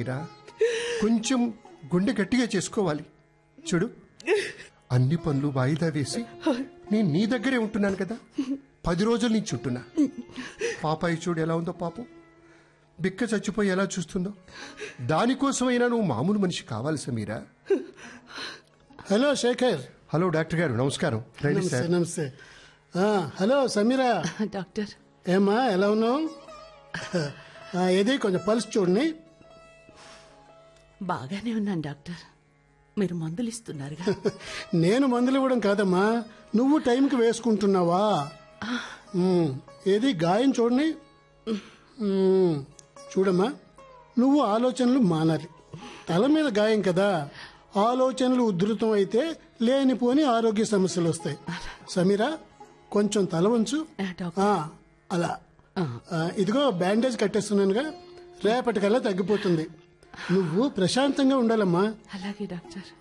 సమీరా కొంచెం గుండె గట్టిగా చేసుకోవాలి చూడు అన్ని పనులు వాయిదా వేసి నేను నీ దగ్గరే ఉంటున్నాను కదా పది రోజుల నుంచి ఉంటున్నా పాపాయి చూడు ఎలా ఉందో పాపం బిక్క చచ్చిపోయి ఎలా చూస్తుందో దానికోసమైనా నువ్వు మామూలు మనిషి కావాలి Sameera hello Shekhar hello doctor గారు నమస్కారం రండి నమస్తే సార్ నమస్తే ఆ, హలో సమీరా డాక్టర్ ఏమ్మా ఎలా ఉన్నావు ఆ, ఏది కొంచెం పల్స్ చూడండి బాగానే ఉన్నాను డాక్టర్ మీరు మందులు ఇస్తున్నారుగా నేను మందులు ఇవ్వడం కాదమ్మా నువ్వు టైంకి వేసుకుంటున్నావా ఉమ్, ఏది గాయం చూడండి ఉమ్, చూడమ్మా నువ్వు ఆలోచనలు మానాలి తల మీద గాయం కదా ఆలోచనలు ఉధృతం అయితే లేనిపోని ఆరోగ్య సమస్యలు వస్తాయి సమీరా కొంచెం తల వంచు ఆ, డాక్టర్ ఆ, అలా ఆ, ఇదిగో బ్యాండేజ్ కట్టేస్తున్నానుగా రేపటికల్లా తగ్గిపోతుంది నువ్వు ప్రశాంతంగా ఉండాలమ్మా అలాగే డాక్టర్